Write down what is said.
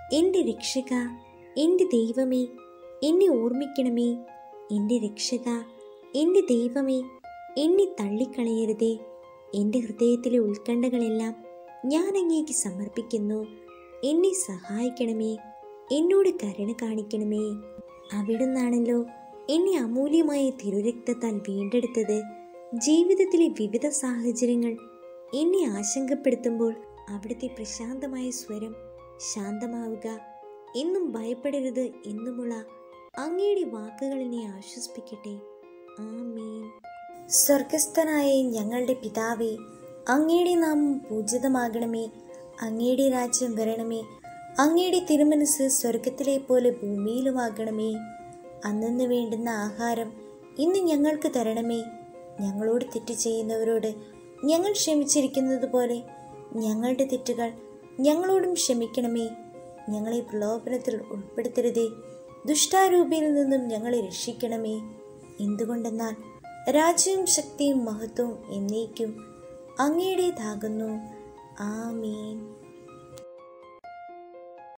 എൻ്റെ രക്ഷക എൻ്റെ ദൈവമേ എന്നെ ഓർമ്മിക്കണമേ എൻ്റെ രക്ഷക എൻ്റെ ദൈവമേ എന്നെ തള്ളിക്കളയരുതേ എൻ്റെ ഹൃദയത്തിലെ ഉത്കണ്ഠകളെല്ലാം ഞാൻ അങ്ങേക്ക് സമർപ്പിക്കുന്നു എന്നെ സഹായിക്കണമേ എന്നോട് കരുണ കാണിക്കണമേ അവിടുന്നാണല്ലോ എന്നെ അമൂല്യമായ തിരുരക്തത്താൽ വീണ്ടെടുത്തത് ജീവിതത്തിലെ വിവിധ സാഹചര്യങ്ങൾ എന്നെ ആശങ്കപ്പെടുത്തുമ്പോൾ അവിടുത്തെ പ്രശാന്തമായ സ്വരം ശാന്തമാവുക എന്നും ഭയപ്പെടരുത് എന്നുമുള്ള അങ്ങയുടെ വാക്കുകൾ എന്നെ ആശ്വസിപ്പിക്കട്ടെ ആമീൻ സ്വർഗസ്ഥനായ ഞങ്ങളുടെ പിതാവേ അങ്ങയുടെ നാമം പൂജിതമാകണമേ അങ്ങയുടെ രാജ്യം വരണമേ അങ്ങയുടെ തിരുമനസ് സ്വർഗത്തിലെ പോലെ ഭൂമിയിലുമാകണമേ അന്നു വേണ്ടുന്ന ആഹാരം ഇന്ന് ഞങ്ങൾക്ക് തരണമേ ഞങ്ങളോട് തെറ്റ് ചെയ്യുന്നവരോട് ഞങ്ങൾ ക്ഷമിച്ചിരിക്കുന്നത് പോലെ ഞങ്ങളുടെ തെറ്റുകൾ ഞങ്ങളോടും ക്ഷമിക്കണമേ ഞങ്ങളെ പ്രലോഭനത്തിൽ ഉൾപ്പെടുത്തരുതേ ദുഷ്ടാരൂപിയിൽ നിന്നും ഞങ്ങളെ രക്ഷിക്കണമേ എന്തുകൊണ്ടെന്നാൽ രാജ്യവും ശക്തിയും മഹത്വവും എന്നേക്കും അങ്ങയുടേതാകുന്നു ആമീൻ